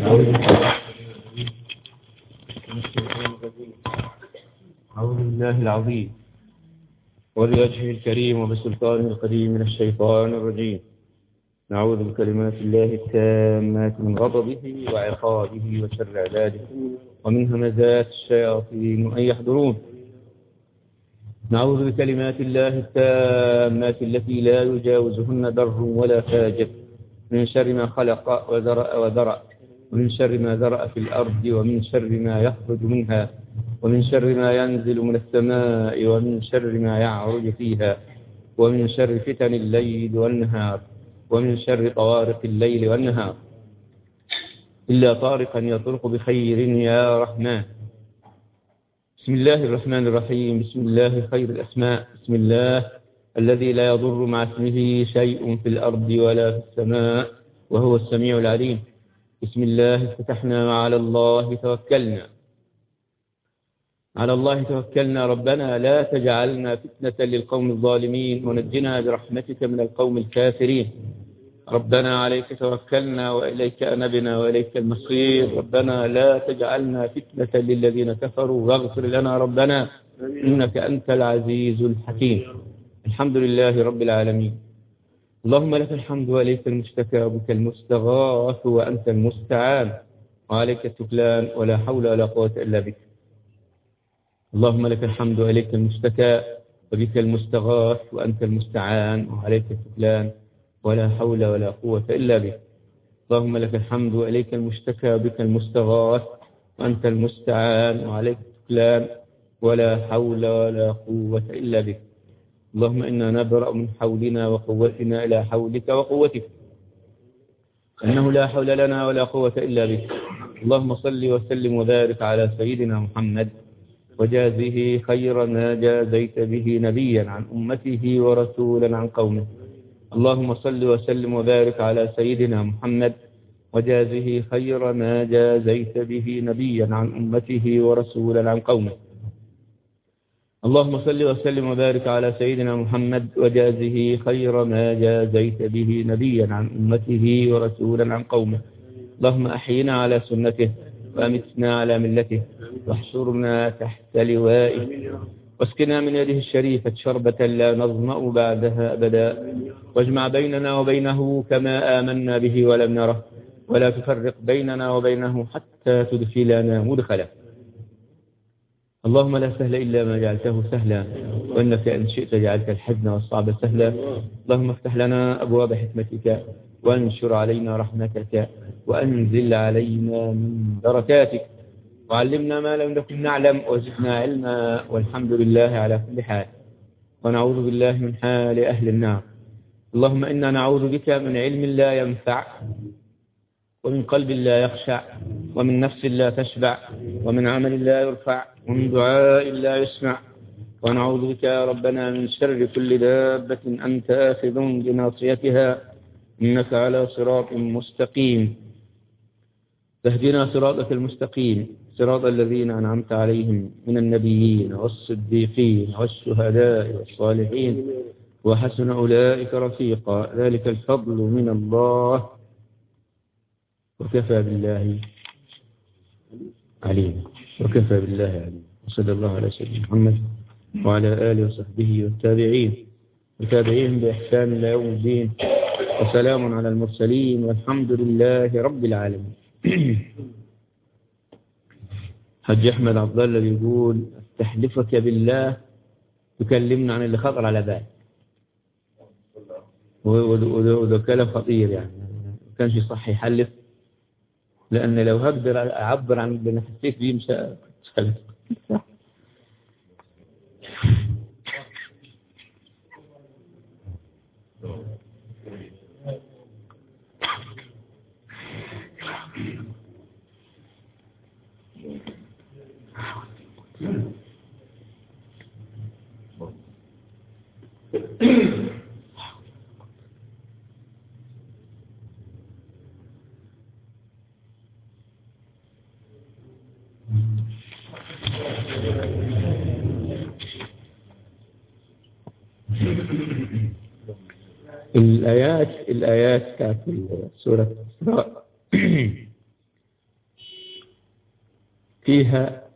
أعوذ بالله العظيم وبوجهه الكريم وبسلطانه القديم من الشيطان الرجيم نعوذ بكلمات الله التامات من غضبه وعقابه وشر عباده ومن همزات الشياطين وأن يحضرون نعوذ بكلمات الله التامات التي لا يجاوزهن بر ولا فاجر من شر ما خلق وذرأ وذرأ ومن شر ما ذرأ في الأرض ومن شر ما يخرج منها ومن شر ما ينزل من السماء ومن شر ما يعرج فيها ومن شر فتن الليل والنهار ومن شر طوارق الليل والنهار إلا طارقا يطرق بخير يا رحمن بسم الله الرحمن الرحيم بسم الله خير الأسماء بسم الله الذي لا يضر مع اسمه شيء في الأرض ولا في السماء وهو السميع العليم بسم الله افتتحنا وعلى الله توكلنا على الله توكلنا ربنا لا تجعلنا فتنة للقوم الظالمين ونجنا برحمتك من القوم الكافرين ربنا عليك توكلنا وإليك أنبنا وإليك المصير ربنا لا تجعلنا فتنة للذين كفروا واغفر لنا ربنا إنك أنت العزيز الحكيم الحمد لله رب العالمين اللهم لك الحمد وإليك المشتكى وبك المستغاث وأنت المستعان وعليك التكلان ولا حول ولا قوة إلا بك اللهم لك الحمد وإليك المشتكى وبك المستغاث وأنت المستعان وعليك التكلان ولا حول ولا قوة إلا بك اللهم لك الحمد وإليك المشتكى وبك المستغاث وأنت المستعان وعليك التكلان ولا حول ولا قوة إلا بك اللهم إنا نبرأ من حولنا وقوتنا إلى حولك وقوتك أنه لا حول لنا ولا قوة إلا بك اللهم صل وسلم وبارك على سيدنا محمد وجازه خير ما جازيت به نبيا عن أمته ورسولا عن قومه اللهم صل وسلم وبارك على سيدنا محمد وجازه خير ما جازيت به نبيا عن أمته ورسولا عن قومه اللهم صل وسلم وبارك على سيدنا محمد وجازه خير ما جازيت به نبيا عن أمته ورسولا عن قومه اللهم أحينا على سنته وأمتنا على ملته واحشرنا تحت لوائه واسقنا من يده الشريفة شربة لا نظمأ بعدها أبدا واجمع بيننا وبينه كما آمنا به ولم نره ولا تفرق بيننا وبينه حتى تدخلنا مدخله اللهم لا سهل إلا ما جعلته سهلا وإنك إن شئت جعلت الحزن والصعب سهلا اللهم افتح لنا أبواب حكمتك وانشر علينا رحمتك وأنزل علينا من بركاتك وعلمنا ما لم نكن نعلم وزدنا علما والحمد لله على كل حال ونعوذ بالله من حال أهل النار اللهم إنا نعوذ بك من علم لا ينفع ومن قلب لا يخشع ومن نفس لا تشبع ومن عمل لا يرفع ومن دعاء لا يسمع ونعوذ بك يا ربنا من شر كل دابة أنت آخذ بناصيتها إنك على صراط مستقيم تهدنا صراطك المستقيم صراط الذين أنعمت عليهم من النبيين والصديقين والشهداء والصالحين وحسن أولئك رفيقا ذلك الفضل من الله وكفى بالله عليم وكفى بالله عليم وصلى الله على سيدنا محمد وعلى آله وصحبه والتابعين وتابعيهم بإحسان إلى يوم الدين وسلام على المرسلين والحمد لله رب العالمين حج أحمد عبد الله بيقول استحلفك بالله تكلمنا عن اللي خطر على بالك وده كلام خطير يعني ما كانش صح يحلف لأن لو هقدر أعبر عن اللي حسيت بيه مش هحلف الآيات الآيات بتاعت سورة الإسراء فيها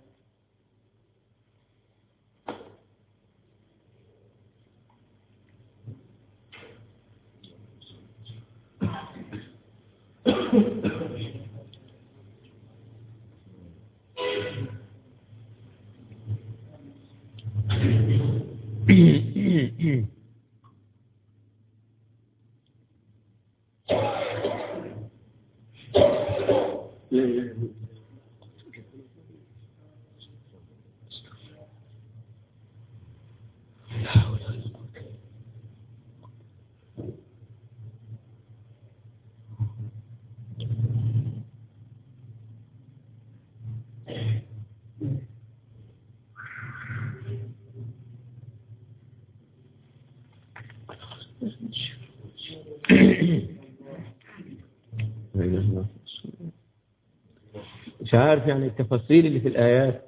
مش عارف يعني التفاصيل اللي في الآيات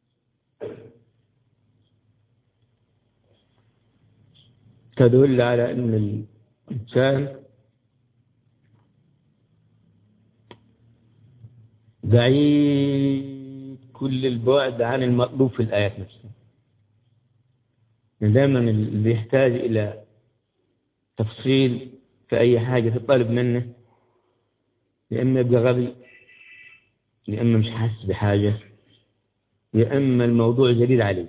تدل على أن الإنسان بعيد كل البعد عن المطلوب في الآيات نفسها دائما اللي يحتاج إلى تفصيل في أي حاجة تطلب منه يا إما يبقى غبي يا إما مش حاسس بحاجة يا إما الموضوع جديد عليه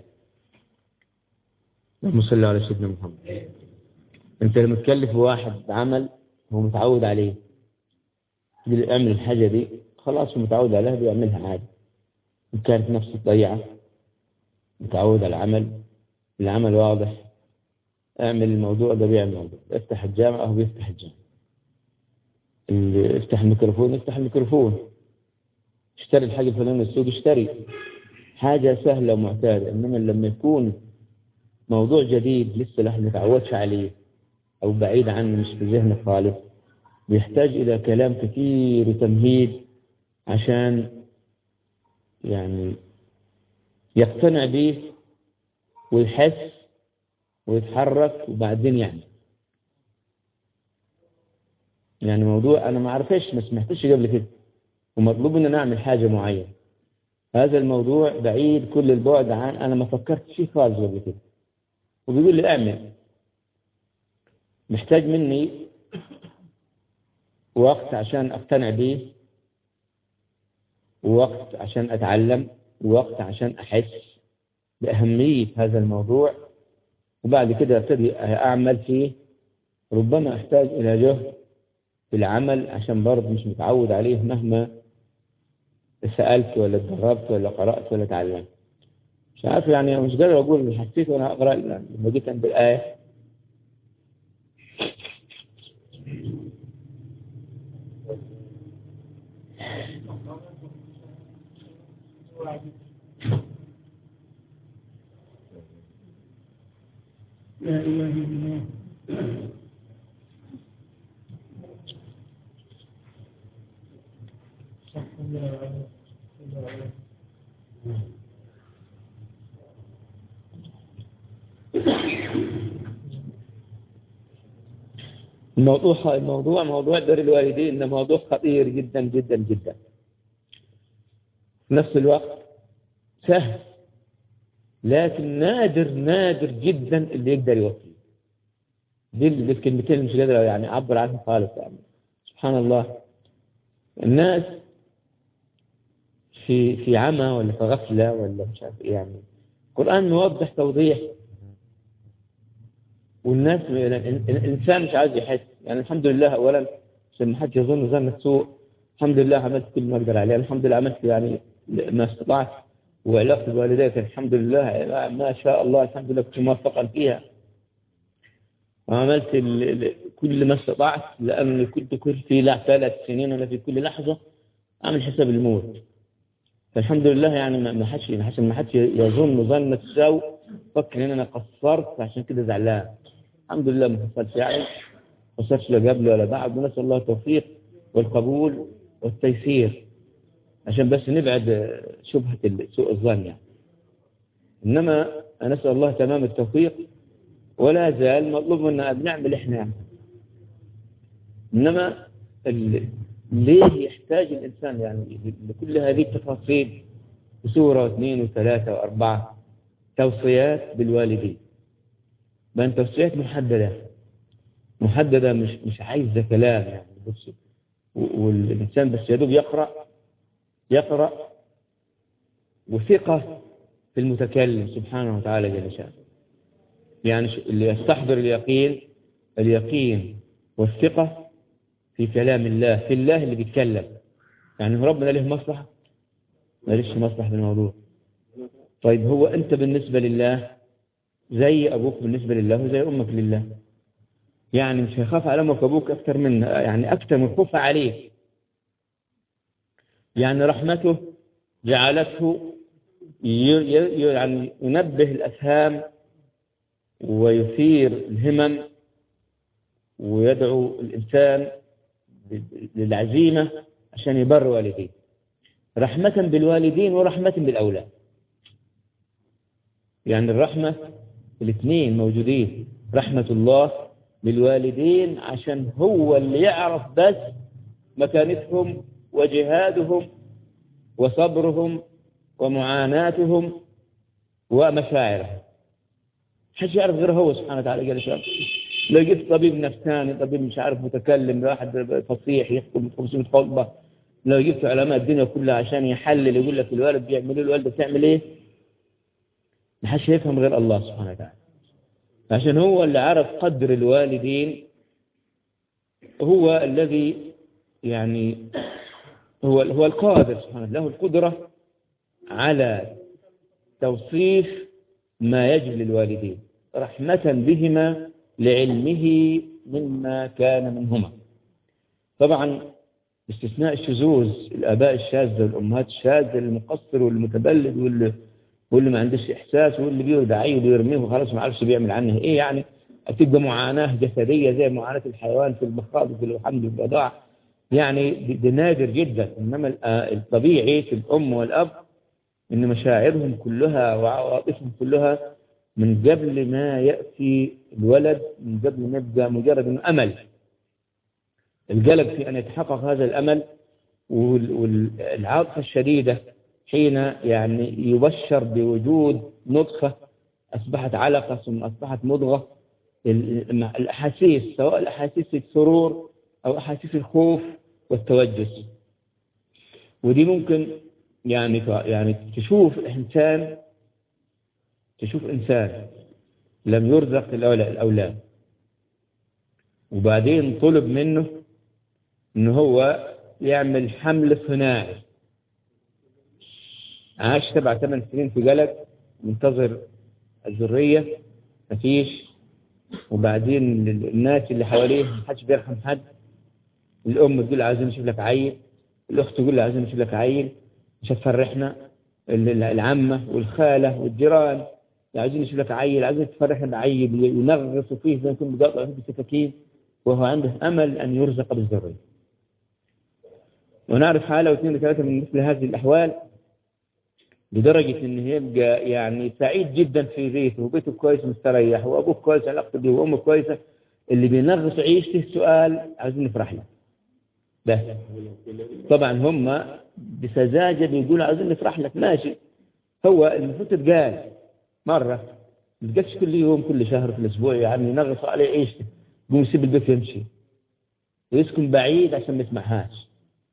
اللهم صل على سيدنا محمد أنت لما تكلف واحد بعمل هو متعود عليه تقول اعمل الحاجة دي خلاص هو متعود عليها بيعملها عادي إن كانت نفسه ضيعة متعود على العمل العمل واضح اعمل الموضوع ده بيعمل الموضوع افتح الجامعة هو بيفتح الجامعة اللي افتح الميكروفون يفتح الميكروفون اشتري الحاجة الفلانية السوق اشتري حاجة سهلة ومعتادة إنما لما يكون موضوع جديد لسه الواحد ما تعودش عليه أو بعيد عنه مش في ذهنه خالص بيحتاج إلى كلام كثير وتمهيد عشان يعني يقتنع به ويحس ويتحرك وبعدين يعمل يعني موضوع أنا ما عرفش ما سمعتش قبل كده ومطلوب ان انا اعمل حاجة معينة هذا الموضوع بعيد كل البعد عن انا ما فكرت فيه خالص قبل كده وبيقول لي اعمل محتاج مني وقت عشان اقتنع به ووقت عشان اتعلم ووقت عشان احس باهمية هذا الموضوع وبعد كده ابتدي اعمل فيه ربما احتاج الى جهد في العمل عشان برضه مش متعود عليه مهما سألت ولا اتدربت ولا قرأت ولا تعلمت مش عارف يعني مش قادر أقول اللي حسيت وأنا أقرأ لما جيت عند الآية لا إله إلا الله الموضوع الموضوع موضوع بر الوالدين ده موضوع خطير جدا جدا جدا في نفس الوقت سهل لكن نادر نادر جدا اللي يقدر يوفيه دي الكلمتين اللي مش قادر يعني اعبر عنهم خالص يعني سبحان الله الناس في في عمى ولا في غفلة ولا مش عارف ايه يعني القرآن موضح توضيح والناس الإنسان مش عايز يحس يعني الحمد لله أولا عشان ما حد يظن ظن السوء الحمد لله عملت كل ما أقدر عليه الحمد لله عملت يعني ما استطعت وعلاقة الوالدين الحمد لله ما شاء الله الحمد لله كنت موفقا فيها وعملت كل ما استطعت لأني كنت كل في ثلاث سنين ولا في كل لحظة أعمل حساب الموت فالحمد لله يعني ما حدش ما حدش يظن ظن السوء فكر ان انا قصرت عشان كده زعلان الحمد لله ما حصلش يعني ما حصلش لا قبل ولا بعد ونسال الله التوفيق والقبول والتيسير عشان بس نبعد شبهة سوء الظن يعني إنما نسأل الله تمام التوفيق ولا زال مطلوب منا بنعمل إحنا يعني. إنما ليه يحتاج الإنسان يعني لكل هذه التفاصيل وسورة واثنين وثلاثة وأربعة توصيات بالوالدين بأن توصيات محددة محددة مش مش عايزة كلام يعني بص والإنسان بس يدوب يقرأ يقرأ وثقة في المتكلم سبحانه وتعالى جل شانه يعني اللي يستحضر اليقين اليقين والثقة في كلام الله في الله اللي بيتكلم يعني ربنا له مصلحة ما ليش مصلحة في الموضوع طيب هو أنت بالنسبة لله زي أبوك بالنسبة لله وزي أمك لله يعني مش هيخاف على أمك وأبوك أكثر من يعني أكثر من خوفها عليه يعني رحمته جعلته يعني ينبه الأفهام ويثير الهمم ويدعو الإنسان للعزيمة عشان يبر والديه رحمة بالوالدين ورحمة بالأولاد يعني الرحمة الاثنين موجودين رحمة الله بالوالدين عشان هو اللي يعرف بس مكانتهم وجهادهم وصبرهم ومعاناتهم ومشاعرهم حش يعرف غير هو سبحانه وتعالى قال شاب لو جبت طبيب نفساني طبيب مش عارف متكلم واحد فصيح يخطب 500 خطبه لو جبت علماء الدنيا كلها عشان يحلل يقول لك الوالد بيعمل ايه الوالده بتعمل ايه ما حدش يفهم غير الله سبحانه وتعالى عشان هو اللي عرف قدر الوالدين هو الذي يعني هو هو القادر سبحانه له القدرة على توصيف ما يجب للوالدين رحمة بهما لعلمه مما كان منهما طبعا باستثناء الشذوذ الآباء الشاذة والأمهات الشاذة المقصر والمتبلد واللي, واللي ما عندش إحساس واللي بيرد عيل ويرميه وخلاص ما عارفش بيعمل عنه إيه يعني تبقى معاناة جسدية زي معاناة الحيوان في المخاض وفي الحمد والبضاع يعني ده نادر جدا إنما الطبيعي في الأم والأب إن مشاعرهم كلها وعواطفهم كلها من قبل ما يأتي الولد من قبل ما يبقى مجرد من أمل القلق في أن يتحقق هذا الأمل والعاطفة الشديدة حين يعني يبشر بوجود نطفة أصبحت علقة ثم أصبحت مضغة الأحاسيس سواء الأحاسيس السرور أو أحاسيس الخوف والتوجس ودي ممكن يعني يعني تشوف إنسان تشوف إنسان لم يرزق الأولاد وبعدين طلب منه إن هو يعمل حمل صناعي عاش سبع ثمان سنين في قلق منتظر الذرية مفيش وبعدين الناس اللي حواليه محدش بيرحم حد الأم تقول عايزين نشوف لك عيل الأخت تقول عايزين نشوف لك عيل مش هتفرحنا العمة والخالة والجيران عايزين نشوف لك عيل عايزين تفرحنا بعيل وينغصوا فيه زي ما يكون بقطع فيه بالسكاكين وهو عنده أمل أن يرزق بالذرية ونعرف حالة واثنين وثلاثة من مثل هذه الأحوال لدرجة إن يبقى يعني سعيد جدا في بيته وبيته كويس مستريح وأبوه كويس علاقته بيه وأمه كويسة اللي بينغص عيشته سؤال عايزين نفرح له بس طبعا هم بسذاجة بيقولوا عايزين نفرح لك ماشي هو المفروض تتقال مرة ما تقالش كل يوم كل شهر في الأسبوع يعني ينغصوا عليه عيشته يقوم يسيب البيت ويمشي ويسكن بعيد عشان ما يسمعهاش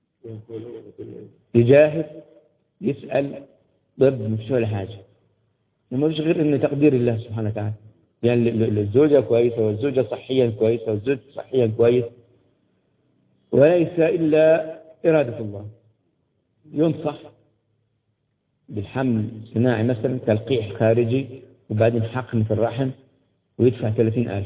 يجاهد يسأل ضد مفيش ولا حاجة ما فيش غير ان تقدير الله سبحانه وتعالى يعني الزوجة كويسة والزوجة صحيا كويسة والزوج صحيا كويس وليس إلا إرادة الله ينصح بالحمل الصناعي مثلا تلقيح خارجي وبعدين حقن في الرحم ويدفع ثلاثين ألف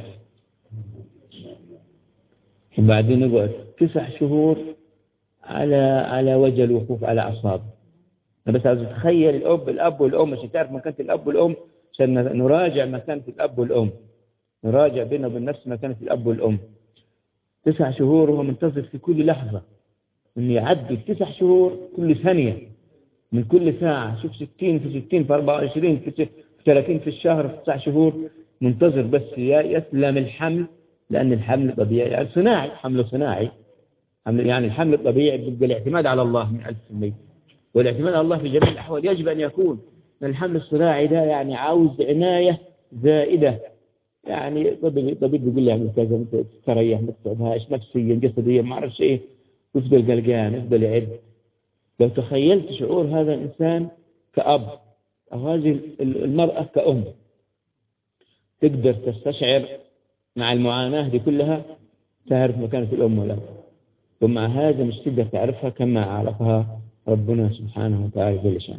وبعدين يقعد تسع شهور على على وجه الوقوف على أعصابه أنا بس عايز أتخيل الأب الأب والأم عشان تعرف مكانة الأب والأم عشان نراجع مكانة الأب والأم نراجع بينه وبين نفس مكانة الأب والأم تسع شهور وهو منتظر في كل لحظة إنه يعدي تسع شهور كل ثانية من كل ساعة شوف 60 في 60 في 24 في 30 في الشهر في تسع شهور منتظر بس يسلم الحمل لأن الحمل طبيعي يعني صناعي حمل صناعي يعني الحمل الطبيعي بيبقى الاعتماد على الله من ألف في المية والاعتماد على الله في جميع الأحوال يجب أن يكون الحمل الصناعي ده يعني عاوز عناية زائدة يعني طبيب طبيب بيقول لي اعمل كذا انت تستريح ما تتعبهاش نفسيا جسديا ما اعرفش ايه يفضل قلقان يفضل يعد لو تخيلت شعور هذا الانسان كأب او هذه المرأة كأم تقدر تستشعر مع المعاناة دي كلها تعرف مكانة الأم ولا ومع هذا مش تقدر تعرفها كما عرفها ربنا سبحانه وتعالى جل شانه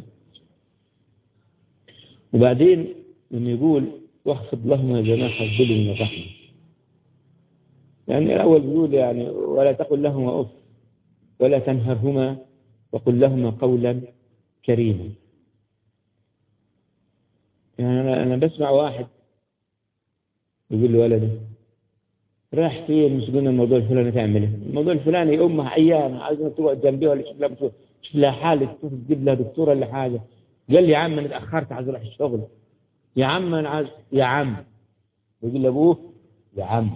وبعدين لما يقول واخفض لهما جناح الذل من الرحمة يعني الأول بيقول يعني ولا تقل لهما أف ولا تنهرهما وقل لهما قولا كريما يعني أنا, أنا بسمع واحد يقول لولده راح فين مش قلنا الموضوع الفلاني تعمل ايه الموضوع الفلاني امها عيانه عايزه تقعد جنبيها ولا تشوف لها تشوف لها حاله تجيب لها دكتوره ولا حاجه قال لي يا عم انا اتاخرت عايز اروح الشغل يا عم انا عايز يا عم يقول لابوه يا عم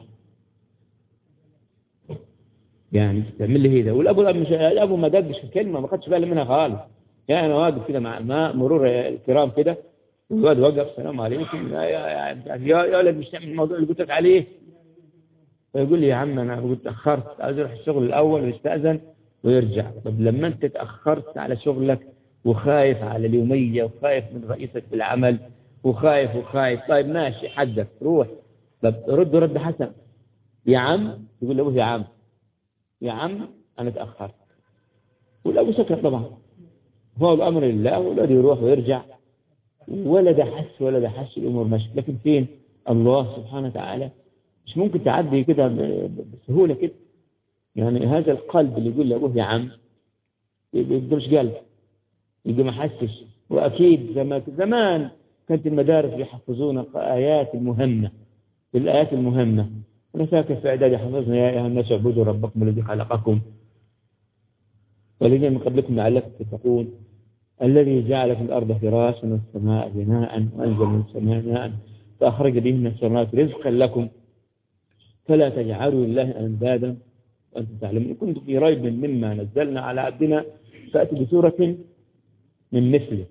يعني تعمل لي هذا والابو مش الابو ما دقش في الكلمه ما خدش باله منها خالص يعني انا واقف كده مع ما مرور الكرام كده الواد وقف السلام عليكم يا يا يا يا ولد مش تعمل الموضوع اللي قلت لك عليه فيقول لي يا عم انا قلت تاخرت عايز اروح الشغل الاول ويستاذن ويرجع طب لما انت تاخرت على شغلك وخايف على اليوميه وخايف من رئيسك في العمل وخايف وخايف طيب ماشي حدك روح طب رد رد حسن يا عم يقول له يا عم يا عم انا تاخرت والابو سكت طبعا هو الامر لله والذي يروح ويرجع ولا ده حس ولا ده حس الامور ماشيه لكن فين الله سبحانه وتعالى مش ممكن تعدي كده بسهوله كده يعني هذا القلب اللي يقول لابوه يا عم يبقى مش قلب يبقى ما حسش واكيد زمان زمان كانت المدارس يحفظون آيات المهمة الآيات المهمة أنا فاكر في إعدادي حفظنا يا أيها الناس اعبدوا ربكم الذي خلقكم والذين من قبلكم لعلكم تتقون الذي جعل في الأرض فراشا والسماء بناء وأنزل من السماء ماء فأخرج به من السماوات رزقا لكم فلا تجعلوا لله أندادا وأنتم تعلمون إن كنتم في ريب مما نزلنا على عبدنا فأتوا بسورة من مثله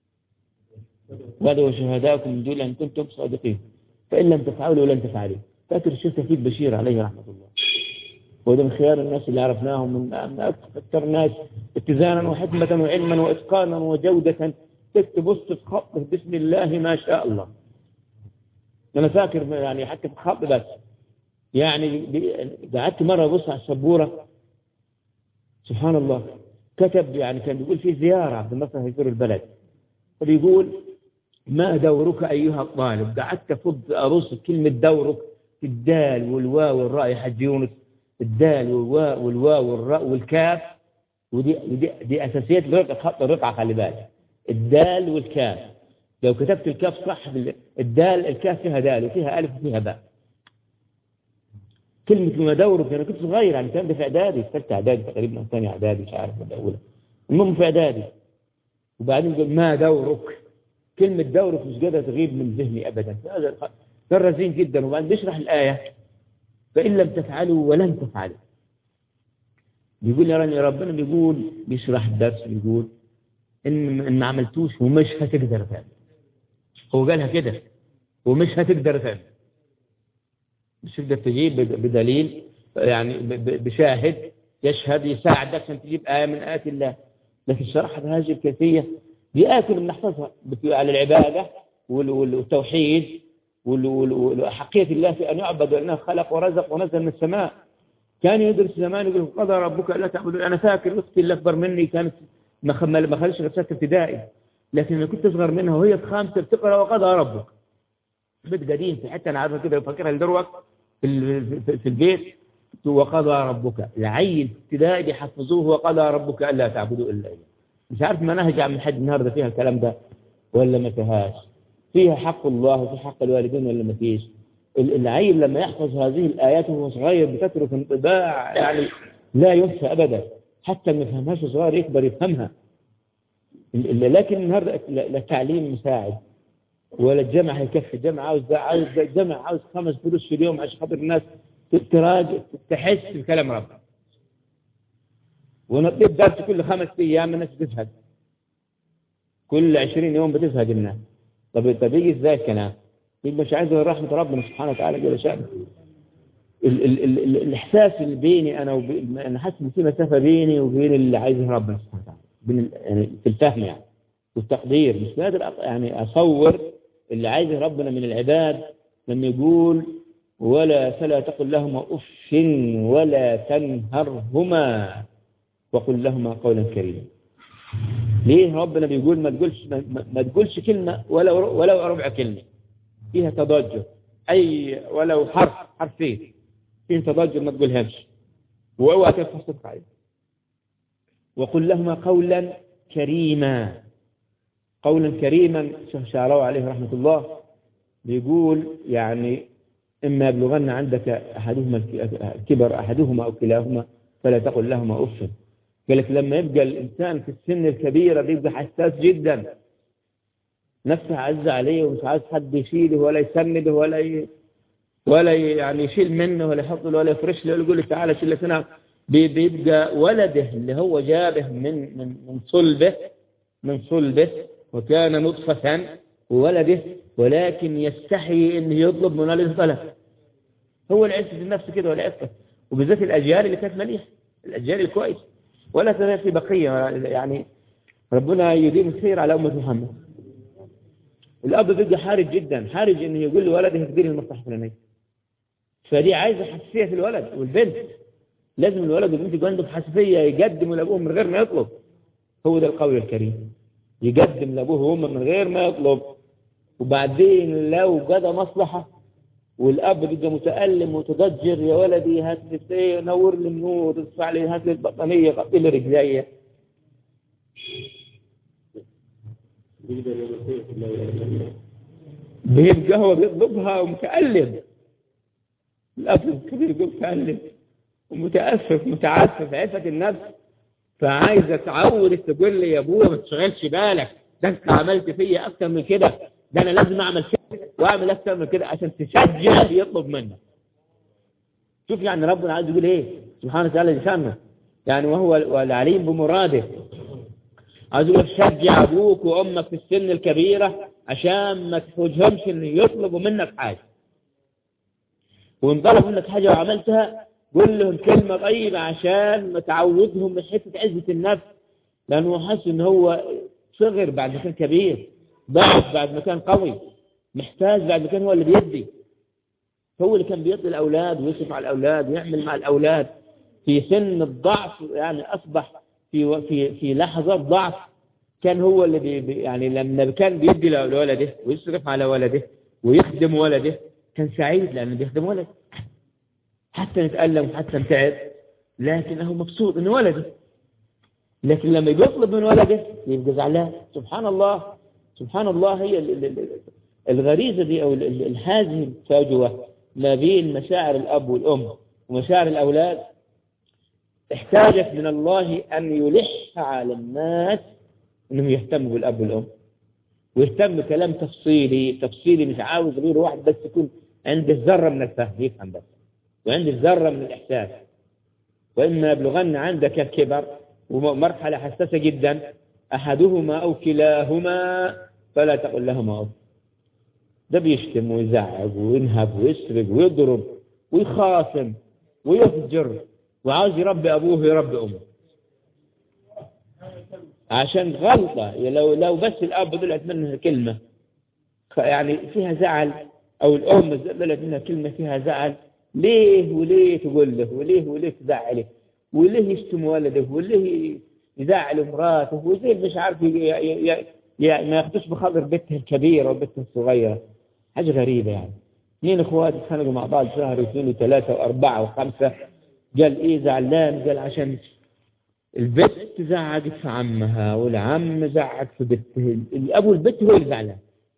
وادعوا شهداءكم من دون أن كنتم صادقين فإن لم تفعلوا ولن تفعلوا فاكر الشيخ تفيد بشير عليه رحمة الله وده من خيار الناس اللي عرفناهم من أكثر الناس اتزانا وحكمة وعلما وإتقانا وجودة تكتب وسط خط بسم الله ما شاء الله أنا فاكر يعني حتى في خط بس يعني قعدت مرة أبص على السبورة سبحان الله كتب يعني كان بيقول في زيارة عبد الناصر هيزور البلد فبيقول ما دورك أيها الطالب قعدت أفض أرص كلمة دورك في الدال والواو والراء يا حج يونس الدال والواو والواو والراء والكاف ودي دي, دي أساسيات الرقعة خط الرقعة خلي بالك الدال والكاف لو كتبت الكاف صح الدال الكاف فيها دال وفيها ألف وفيها باء كلمة ما دورك أنا كنت صغير يعني كان ده في إعدادي في ثالثة إعدادي تقريبا أو ثانية إعدادي مش عارف ولا أولى المهم في إعدادي وبعدين قال ما دورك كلمة دورك مش قادرة تغيب من ذهني أبدا هذا رزين جدا وبعدين بيشرح الآية فإن لم تفعلوا ولن تفعلوا بيقول يا ربنا بيقول بيشرح الدرس بيقول إن إن ما عملتوش ومش هتقدر تعمل هو قالها كده ومش هتقدر تعمل مش تقدر تجيب بدليل يعني بشاهد يشهد يساعدك عشان تجيب آية من آيات الله لكن شرح بهذه الكيفية دي آية كنا بنحفظها على العبادة والتوحيد وحقية الله في أن يعبد وأنه خلق ورزق ونزل من السماء كان يدرس زمان يقول قضى ربك ألا تعبدون أنا فاكر أختي اللي أكبر مني كانت ما ما خلش نفسها ابتدائي لكن أنا كنت أصغر منها وهي في خامسة بتقرأ وقضى ربك بيت قديم في حتة أنا عارفة كده فاكرها لدروك في, في البيت وقضى ربك العيل في ابتدائي بيحفظوه وقضى ربك ألا تعبدوا إلا إياه مش عارف مناهج عم حد النهارده فيها الكلام ده ولا ما فيهاش فيها حق الله وفي حق الوالدين ولا ما فيش العيل لما يحفظ هذه الآيات وهو صغير بتترك انطباع يعني لا ينسى أبدا حتى ما يفهمهاش صغير يكبر يفهمها لكن النهارده لا التعليم مساعد ولا الجمع هيكفي الجمع عاوز عاوز جمع عاوز خمس فلوس في اليوم عشان خاطر الناس تراجع تحس بكلام ربنا ونطيب درس كل خمس ايام الناس تزهد كل عشرين يوم بتزهق الناس طب طب يجي ازاي الكلام يبقى مش عايز غير رحمة ربنا سبحانه وتعالى جل شأنه ال ال ال ال الإحساس اللي بيني أنا وبين أنا حاسس إن في مسافة بيني وبين اللي عايزه ربنا سبحانه وتعالى بين ال- يعني في الفهم يعني والتقدير مش قادر أط- يعني أصور اللي عايزه ربنا من العباد لما يقول ولا فلا تقل لهما أف ولا تنهرهما وقل لهما قولا كريما ليه ربنا بيقول ما تقولش ما, ما- ما تقولش كلمة ولو ولو ربع كلمة فيها تضجر أي ولو حرف حرفين فيه تضجر ما تقولهمش واوعى ترفع صوتك عليه وقل لهما قولا كريما قولا كريما شيخ شعراوي عليه رحمة الله بيقول يعني إما يبلغن عندك أحدهما الكبر أحدهما أو كلاهما فلا تقل لهما أف قال لك لما يبقى الإنسان في السن الكبيرة بيبقى حساس جدا نفسه عز عليه ومش عايز حد يشيله ولا يسنده ولا ي... ولا ي- يعني يشيل منه ولا يحط له ولا يفرش له ولا يقول له تعالى شيل لك بي- بيبقى ولده اللي هو جابه من من من صلبه من صلبه وكان نطفة وولده ولكن يستحي انه يطلب من والده طلب هو العز في النفس كده والعفة وبالذات الأجيال اللي كانت مليحة الأجيال الكويس ولا تزال في بقية يعني ربنا يديم الخير على أمة محمد الأب بيبقى حارج جدا حارج إنه يقول لولده اهديني المصلحة الفلانية فدي عايزة حساسية في الولد والبنت لازم الولد والبنت يكون عندهم حساسية يقدموا لأبوهم من غير ما يطلب هو ده القول الكريم يقدم لأبوه وأمه من غير ما يطلب وبعدين لو قضى مصلحة والأب بيبقى متألم وتضجر يا ولدي هات لي ايه نور لي النور ادفع لي هات لي البطانية غطي لي رجلي بيبقى هو بيطلبها ومتألم الأب الكبير يقول متألم ومتأسف متعسف عفة النفس فعايزة تعود تقول لي يا ابويا ما تشغلش بالك ده انت عملت فيا اكتر من كده ده انا لازم اعمل كده واعمل اكتر من كده عشان تشجع اللي يطلب منك شوف يعني ربنا عايز يقول ايه سبحانه وتعالى لسانه يعني وهو العليم بمراده عايز يقول شجع ابوك وامك في السن الكبيره عشان ما تحوجهمش ان يطلبوا منك حاجه وان طلبوا منك حاجه وعملتها قول لهم كلمة طيبة عشان ما تعودهم من حتة عزة النفس لأنه حس إن هو صغر بعد ما كان كبير ضعف بعد ما كان قوي محتاج بعد ما كان هو اللي بيدي هو اللي كان بيدي الأولاد ويصرف على الأولاد ويعمل مع الأولاد في سن الضعف يعني أصبح في في في لحظة ضعف كان هو اللي بي يعني لما كان بيدي لولده ويصرف على ولده ويخدم ولده كان سعيد لأنه بيخدم ولده حتى نتألم وحتى نتعب لكنه مبسوط انه ولده لكن لما يطلب من ولده يبقى زعلان سبحان الله سبحان الله هي ال- ال- ال- الغريزة دي أو ال- ال- هذه الفجوة ما بين مشاعر الأب والأم ومشاعر الأولاد احتاجت من الله أن يلح على الناس أنهم يهتموا بالأب والأم ويهتم بكلام تفصيلي تفصيلي مش عاوز غير واحد بس يكون عنده ذرة من الفهم يفهم بس وعندك ذرة من الإحساس وإما يبلغن عندك الكبر ومرحلة حساسة جدا أحدهما أو كلاهما فلا تقل لهما أف ده بيشتم ويزعج وينهب ويسرق ويضرب ويخاصم ويفجر وعاوز يربي أبوه ويربي أمه عشان غلطة لو لو بس الأب طلعت منه كلمة يعني فيها زعل أو الأم طلعت منها كلمة فيها زعل ليه وليه تقول له وليه وليه تزعله وليه يشتم ولده وليه يزعل مراته وليه مش عارف ي... ي... ي... ي... ما ياخدوش بخاطر بنته الكبيرة وبنته الصغيرة حاجة غريبة يعني اثنين اخوات اتخانقوا مع بعض شهر واثنين وثلاثة واربعة وخمسة قال ايه زعلان قال عشان البت زعقت في عمها والعم زعق في بنته الابو البت هو اللي زعلان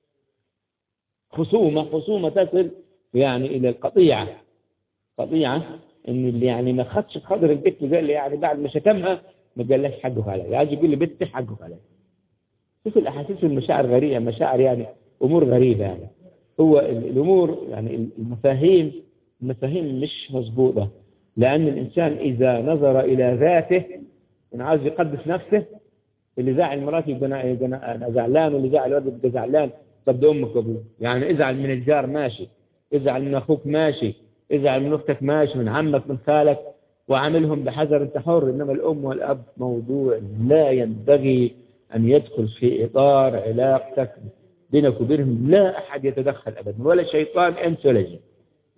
خصومة خصومة تصل يعني الى القطيعة قطيعة ان اللي يعني ما خدش بخاطر البت قال لي يعني بعد ما شتمها ما قالهاش حقك علي عايز يقول لي بنت حقك علي شوف الاحاسيس والمشاعر غريبة مشاعر يعني امور غريبة يعني هو الامور يعني المفاهيم المفاهيم مش مظبوطة لان الانسان اذا نظر الى ذاته ان عاوز يقدس نفسه اللي زعل مراتي يبقى يبقى أنا زعلان واللي زعل الولد يبقى زعلان طب ده أمك وأبوك يعني ازعل من الجار ماشي ازعل من أخوك ماشي ازعل من أختك ماشي من عمك من خالك وعاملهم بحذر انت حر إنما الأم والأب موضوع لا ينبغي أن يدخل في إطار علاقتك بينك وبينهم لا أحد يتدخل أبدا ولا شيطان أنس ولا جن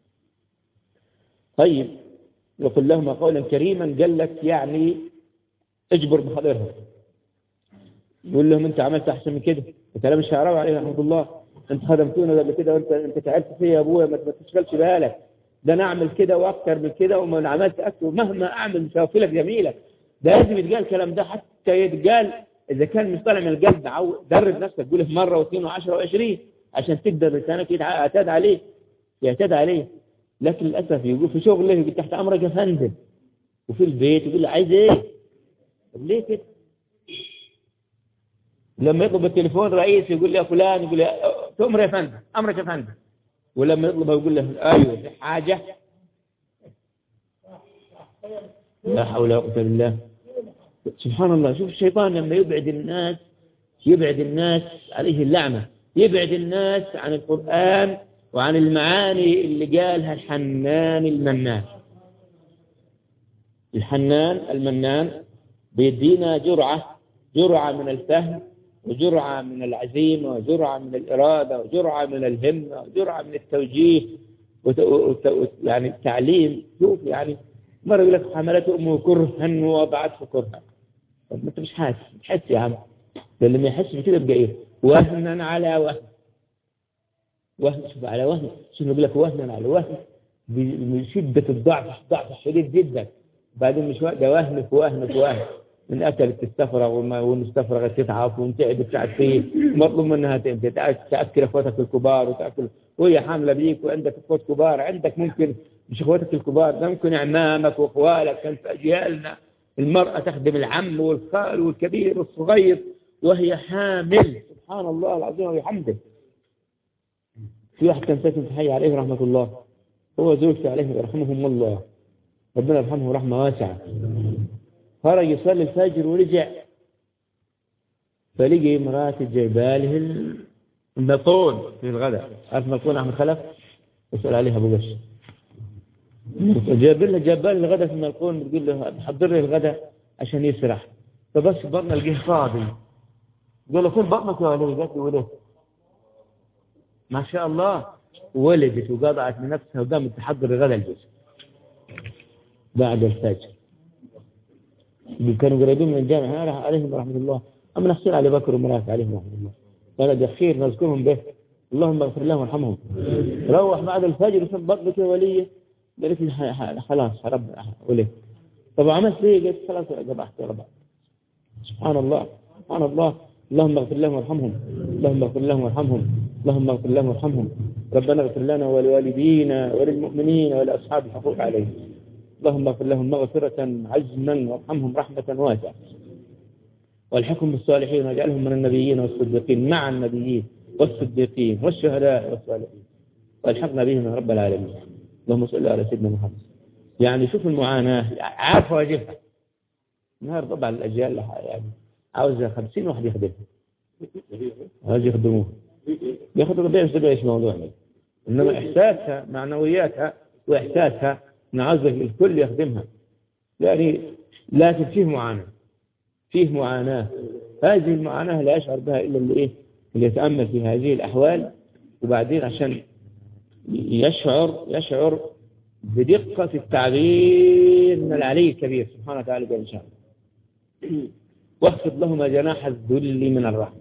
طيب وقل لهما قولا كريما قال لك يعني اجبر بحضرها يقول لهم انت عملت احسن من كده كلام الشعراوي عليه رحمه الله انت خدمتونا قبل كده وانت انت تعبت فيا يا ابويا ما تشغلش بالك ده انا اعمل كده واكثر من كده وما عملت اكثر مهما اعمل مش هوفلك جميلة ده لازم يتقال الكلام ده حتى يتقال اذا كان مش طالع من القلب درب نفسك قوله مره واثنين وعشرة وعشرين عشان تقدر لسانك يعتاد عليه يعتاد عليه لكن للاسف يقول في شغله يقول تحت امرك يا فندم وفي البيت يقول له عايز ايه طب ليه كده لما يطلب التليفون رئيس يقول لي يا فلان يقول لي تؤمر يا فندم امرك يا فندم ولما يطلب يقول له ايوه في حاجه لا حول ولا قوه الا بالله سبحان الله شوف الشيطان لما يبعد الناس يبعد الناس عليه اللعنه يبعد الناس عن القران وعن المعاني اللي قالها الحنان المنان الحنان المنان بيدينا جرعه جرعه من الفهم وجرعة من العزيمة وجرعة من الإرادة وجرعة من الهمة وجرعة من التوجيه وت... وت... يعني التعليم شوف يعني مرة يقول لك حملته أمه كرها ووضعته كرها طب أنت مش حاسس تحس يا عم ده اللي ما يحس بكده يبقى إيه وهنا على وهن وهن شوف على وهن شوف يقول لك وهنا على وهن بشدة الضعف ضعف شديد جدا بعدين مش ده وهن في وهن في وهن من أكلت تستفرغ وإن استفرغت تتعب وإن تعبت تعب فيه مطلوب منها تأكل أخواتك الكبار وتأكل وهي حاملة بيك وعندك أخوات كبار عندك ممكن مش أخواتك الكبار ده ممكن أعمامك وأخوالك كان في أجيالنا المرأة تخدم العم والخال والكبير والصغير وهي حامل سبحان الله العظيم وبحمده في واحد كان ساكن في حي عليه رحمة الله هو زوجته عليه يرحمهم الله ربنا يرحمه رحمة واسعة خرج يصلي الفجر ورجع فلقي مراته جايباله المطون في الغداء عارف مطون احمد خلف يسأل عليها ابو قش جاب له جاب له الغداء في الملقون بتقول له حضر لي الغداء عشان يسرح فبس بطنه لقيه فاضي قال له فين بطنك يا ولد قالت له ولد ما شاء الله ولدت وقضعت لنفسها وقامت تحضر الغداء الجزء بعد الفجر كانوا قريبين من الجامع عليهم رحمة الله أما نحسن علي بكر ومرات عليهم رحمة الله قال دخير نذكرهم به اللهم اغفر لهم وارحمهم روح بعد الفجر وسم بطنك يا ولية قالت لي خلاص رب وليه طب عملت ليه قلت خلاص ذبحت يا رب سبحان الله سبحان الله اللهم اغفر لهم وارحمهم اللهم اغفر لهم وارحمهم اللهم اغفر لهم وارحمهم ربنا اغفر لنا ولوالدينا وللمؤمنين ولأصحاب الحقوق عليهم اللهم اغفر لهم مغفرة عزما وارحمهم رحمة واسعة والحكم بالصالحين واجعلهم من النبيين والصديقين مع النبيين والصديقين والشهداء والصالحين والحقنا بهم يا رب العالمين اللهم صل على سيدنا محمد يعني شوف المعاناة عارف واجبها النهار طبعا الأجيال يعني عاوزة خمسين واحد يخدمها عاوز يخدموها ياخذوا ربيع يصير ايش موضوعنا انما احساسها معنوياتها واحساسها نعزك الكل يخدمها يعني لكن فيه معاناة فيه معاناة هذه المعاناة لا يشعر بها إلا اللي, إيه؟ اللي يتأمل في هذه الأحوال وبعدين عشان يشعر يشعر بدقة التعبير من العلي الكبير سبحانه وتعالى إن شاء الله واخفض لهما جناح الذل من الرحمة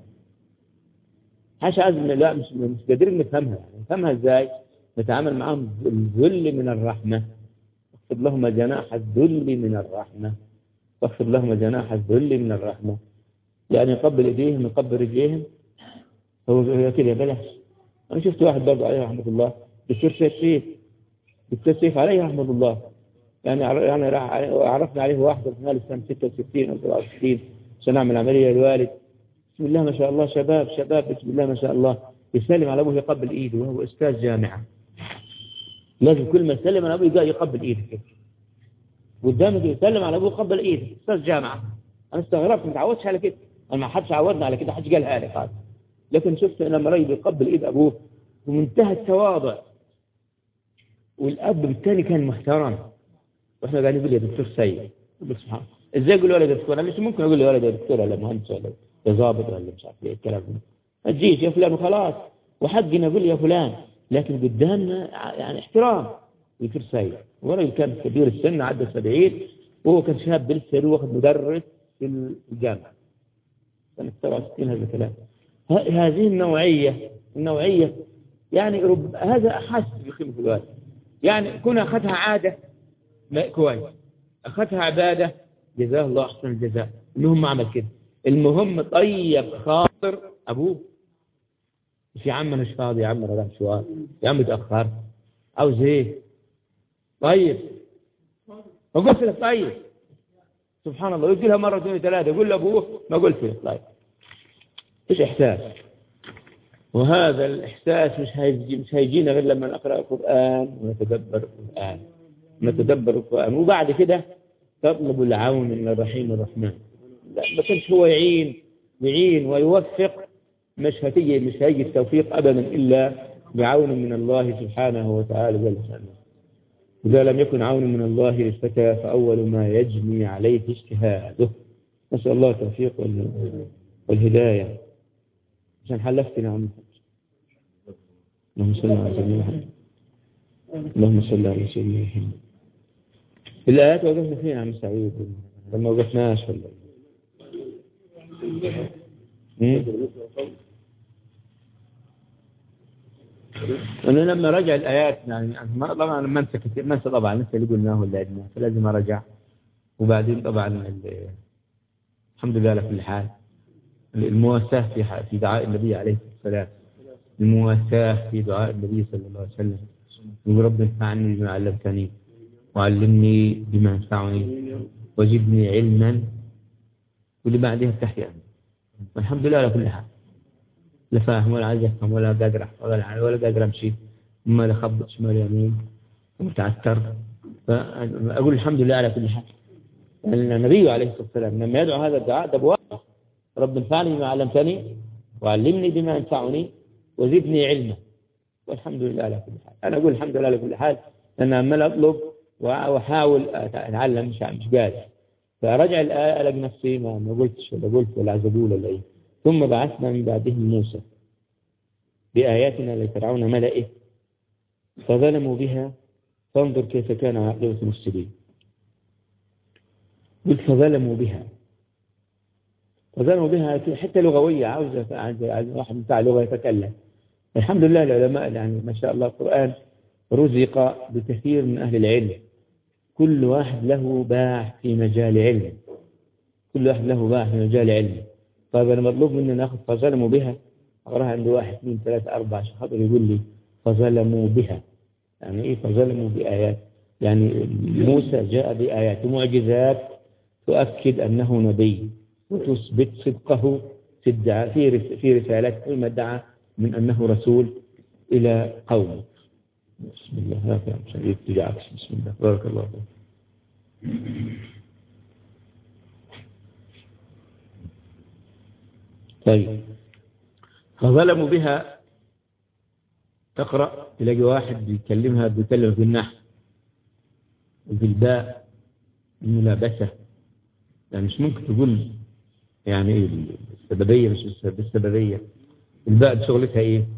حاشا عزم لا مش مش قادرين نفهمها يعني نفهمها ازاي نتعامل معاهم الذل من الرحمة واخفض لهما جناح الذل من الرحمة واخفض لهما جناح الذل من الرحمة يعني يقبل ايديهم يقبل رجليهم هو هي كده بلاش انا شفت واحد برضه عليه رحمة الله دكتور سيف سيف دكتور سيف عليه رحمة الله يعني يعني عرفنا عليه واحد في السنة 66 أو 67 عشان نعمل عملية للوالد بسم الله ما شاء الله شباب شباب بسم الله ما شاء الله يسلم على أبوه يقبل إيده وهو أستاذ جامعة لازم كل ما يسلم على أبوه يقبل إيده كده قدامك يسلم على أبوه يقبل إيده أستاذ جامعة أنا استغربت ما تعودش على كده أنا ما حدش عودنا على كده حدش قالها لي خالص لكن شفت لما رجل يقبل إيد أبوه بمنتهى التواضع والأب بالتالي كان محترم واحنا قاعدين نقول يا دكتور سيد سبحان ازاي اقول ولد يا دكتور انا مش ممكن اقول ولد يا دكتور ولا مهندس ولا يا ضابط ولا مش عارف ايه الكلام ده ما تجيش يا فلان وخلاص وحقي نقول يا فلان لكن قدامنا يعني احترام دكتور سيد ورجل كان كبير السن عدى 70 وهو كان شاب لسه واخد مدرس في الجامعه سنه 67 هذا الكلام هذه النوعيه النوعيه يعني رب هذا احس بقيمه الوالد يعني كنا اخذها عاده لا كويس أخذها عبادة جزاه الله أحسن الجزاء المهم عمل كده المهم طيب خاطر أبوه مش يا عم أنا مش فاضي يا عم أنا رايح شوار يا عم اتأخرت عاوز إيه طيب فقلت له طيب سبحان الله يقول لها مرة اثنين ثلاثة يقول لأبوه ما قلت له طيب إيش إحساس وهذا الإحساس مش هيجي مش هيجينا غير لما نقرأ القرآن ونتدبر القرآن نتدبر القرآن وبعد كده تطلب العون من الرحيم الرحمن لا ما كانش هو يعين يعين ويوفق مش هتيجي مش هيجي التوفيق أبدا إلا بعون من الله سبحانه وتعالى جل شأنه إذا لم يكن عون من الله للفتى فأول ما يجني عليه اجتهاده نسأل الله التوفيق والهداية عشان حلفتنا عم اللهم صل على سيدنا محمد اللهم صل على سيدنا محمد الآيات وقفنا فين يا عم سعيد لما وقفناش ولا أنا لما رجع الآيات يعني ما طبعا ما انسى كثير ما انسى طبعا لسه اللي قلناه ولا قلناه فلازم أرجع وبعدين طبعا الحمد لله على كل حال المواساة في في دعاء النبي عليه الصلاة والسلام المواساة في دعاء النبي صلى الله عليه وسلم يقول رب انفعني بما علمتني وعلمني بما ينفعني وزدني علما واللي بعدها التحية والحمد لله على كل حال لا فاهم ولا عايز افهم ولا قادر احفظ ولا ولا قادر امشي ما اخبط شمال يمين ومتعثر فاقول الحمد لله على كل حال لان النبي عليه الصلاه والسلام لما يدعو هذا الدعاء ده بواقع رب انفعني بما علمتني وعلمني بما ينفعني وزدني علما والحمد لله على كل حال انا اقول الحمد لله على كل حال لان عمال اطلب واحاول اتعلم مش مش قادر فرجع الآية ألاقي نفسي ما ما قلتش ولا قلت ولا عايز أقول ولا إيه ثم بعثنا من بعدهم موسى بآياتنا لفرعون ملئه فظلموا بها فانظر كيف كان عاقبة المفسدين قلت فظلموا بها فظلموا بها حتى لغوية عاوزة عاوز واحد بتاع لغة يتكلم الحمد لله العلماء يعني ما شاء الله القرآن رزق بكثير من أهل العلم كل واحد له باع في مجال علم كل واحد له باع في مجال علم طيب أنا مطلوب مني ناخذ فظلموا بها أقراها عند واحد اثنين ثلاثة أربعة عشان خاطر يقول لي فظلموا بها يعني إيه فظلموا بآيات يعني موسى جاء بآيات معجزات تؤكد أنه نبي وتثبت صدقه في الدعاء في في رسالته ما ادعى من أنه رسول إلى قومه بسم الله لا يا سعيد تجعلك بسم الله بارك الله فيك طيب فظلموا بها تقرأ تلاقي واحد بيكلمها بيكلم في النحو وفي الباء الملابسة يعني مش ممكن تقول يعني ايه السببية مش بالسببية الباء شغلتها ايه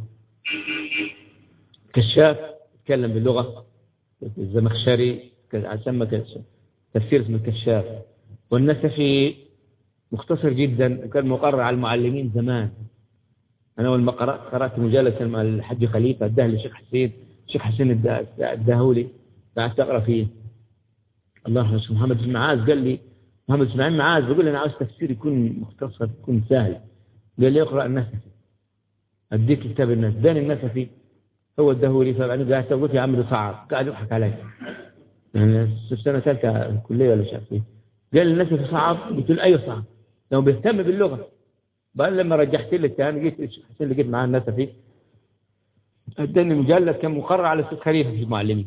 كشاف يتكلم باللغة الزمخشري سمى تفسير اسمه الكشاف والنسفي مختصر جدا وكان مقرر على المعلمين زمان أنا أول ما قرأت قرأت مجلسا مع الحج خليفة اداه للشيخ حسين الشيخ حسين اداهولي قعدت أقرأ فيه الله يرحمه محمد بن معاذ قال لي محمد اسماعيل معاذ بيقول لي أنا عاوز تفسير يكون مختصر يكون سهل قال لي اقرأ النسفي أديك كتاب الناس اداني النسفي هو اداهولي فبعدين قعدت قلت يا عم ده صعب قاعد يضحك علي يعني في سنة ثالثة كلية ولا مش عارف ايه قال لي النسفي صعب قلت له أيوه صعب لو بيهتم باللغة بعدين لما رجحت لي الثاني جيت حسين لقيت معاه النسفي اداني مجلد كان مقرر على الشيخ خليفة في المعلمين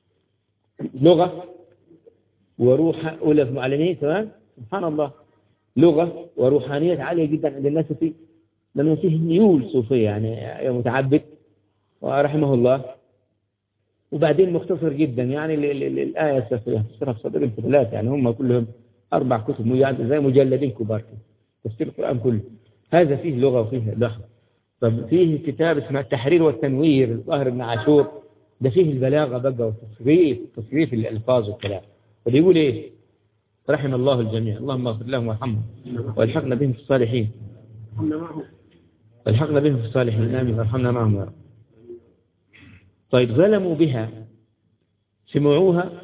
لغة وروح أولى في معلمين تمام سبحان الله لغة وروحانية عالية جدا عند الناس فيه لأنه فيه ميول صوفية يعني متعبد ورحمه الله وبعدين مختصر جدا يعني الآية تفسيرها في صدر ثلاثة يعني هم كلهم أربع كتب يعني زي مجلدين كبار تفسير القرآن كله هذا فيه لغة وفيه لحظة طب فيه كتاب اسمه التحرير والتنوير الظاهر بن عاشور ده فيه البلاغة بقى والتصريف تصريف الألفاظ والكلام فبيقول إيه رحم الله الجميع اللهم اغفر لهم وارحمهم والحقنا بهم في الصالحين والحقنا بهم في الصالحين آمين وارحمنا معهم يا رب طيب ظلموا بها سمعوها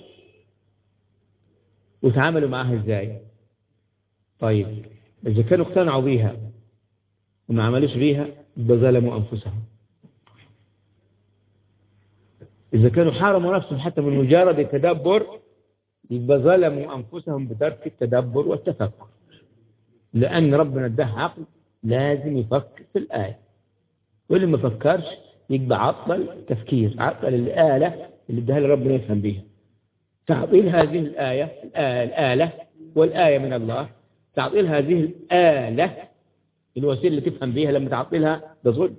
وتعاملوا معها ازاي طيب إذا كانوا اقتنعوا بيها وما عملوش بيها يبقى ظلموا أنفسهم إذا كانوا حارموا نفسهم حتى من مجرد التدبر يبقى ظلموا أنفسهم بترك التدبر والتفكر لأن ربنا اداه عقل لازم يفكر في الآية واللي ما فكرش يبقى عطل تفكير عطل الآلة اللي اداها لربنا يفهم بيها تعطيل هذه الآية الآلة والآية من الله تعطيل هذه الآلة الوسيلة اللي تفهم بيها لما تعطيلها ده ظلم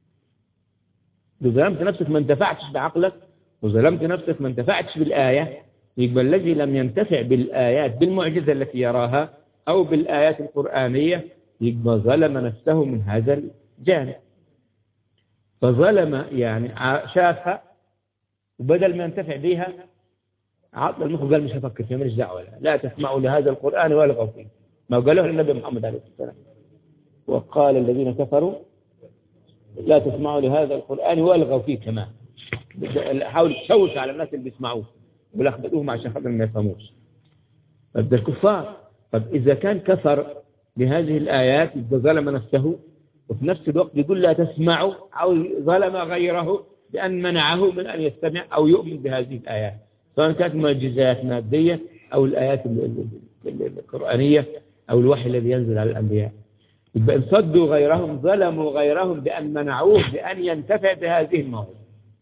ظلمت نفسك ما انتفعتش بعقلك وظلمت نفسك ما انتفعتش بالآية يبقى الذي لم ينتفع بالآيات بالمعجزة التي يراها أو بالآيات القرآنية يبقى ظلم نفسه من هذا الجانب فظلم يعني شافها وبدل ما ينتفع بها عطل المخ قال مش هفكر فيها ماليش دعوه لا. لا تسمعوا لهذا القرآن والغوا فيه ما قالوه للنبي محمد عليه الصلاة والسلام وقال الذين كفروا لا تسمعوا لهذا القرآن والغوا فيه كمان حاول تشوش على الناس اللي بيسمعوه ولخبطوهم عشان خاطر ما يفهموش طب ده الكفار طب إذا كان كفر بهذه الآيات يبقى ظلم نفسه وفي نفس الوقت يقول لا تسمعوا أو ظلم غيره بأن منعه من أن يستمع أو يؤمن بهذه الآيات سواء كانت معجزات مادية أو الآيات القرآنية أو الوحي الذي ينزل على الأنبياء يبقى إن صدوا غيرهم ظلموا غيرهم بأن منعوه بأن ينتفع بهذه الموعظة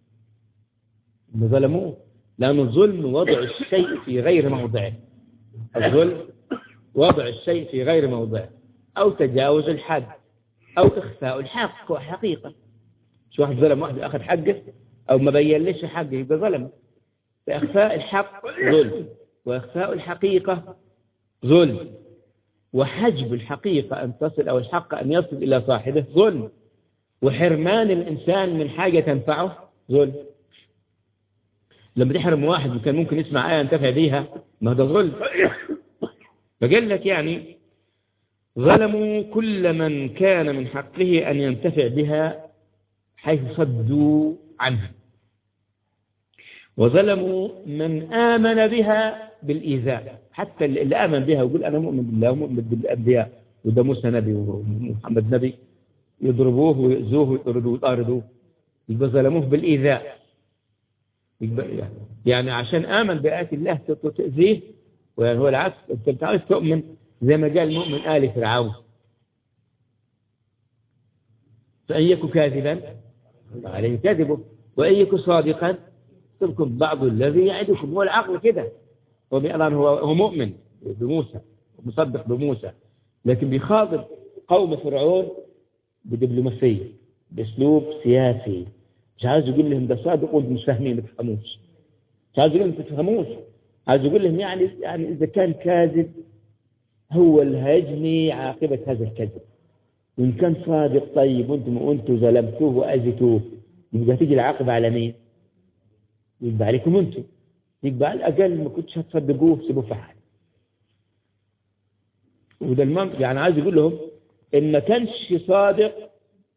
ظلموه لأن الظلم وضع الشيء في غير موضعه الظلم وضع الشيء في غير موضعه أو تجاوز الحد أو إخفاء الحق وحقيقة شو واحد ظلم واحد أخذ حقه أو ما بين ليش حقه يبقى ظلم فإخفاء الحق ظلم وإخفاء الحقيقة ظلم وحجب الحقيقة أن تصل أو الحق أن يصل إلى صاحبه ظلم وحرمان الإنسان من حاجة تنفعه ظلم لما تحرم واحد كان ممكن يسمع آية ينتفع بيها ما ده ظلم فقال لك يعني ظلموا كل من كان من حقه أن ينتفع بها حيث صدوا عنها وظلموا من آمن بها بالإيذاء حتى اللي آمن بها ويقول أنا مؤمن بالله ومؤمن بالأنبياء وده موسى نبي ومحمد نبي يضربوه ويؤذوه ويطردوه ويطاردوه يبقى ظلموه بالإيذاء يعني عشان آمن بآيات الله تأذيه ويعني هو العكس أنت بتعرف تؤمن زي ما قال المؤمن آل فرعون فأن يكن كاذبا عليه كذبه وأن يكن صادقا تلكم بعض الذي يعدكم هو العقل كده هو الآن هو هو مؤمن بموسى مصدق بموسى لكن بيخاطب قوم فرعون بدبلوماسية بأسلوب سياسي مش عايز يقول لهم ده صادق وانتم مش فاهمين ما تفهموش مش عايز يقول لهم ما تفهموش عايز يقول لهم يعني يعني إذا كان كاذب هو اللي هيجني عاقبة هذا الكذب وإن كان صادق طيب وانتم وانتم ظلمتوه وأذيتوه يبقى تيجي العاقبة على مين؟ يبقى عليكم انتم يبقى على الأقل ما كنتش هتصدقوه سيبوه في حاله وده المم يعني عايز يقول لهم إن ما كانش صادق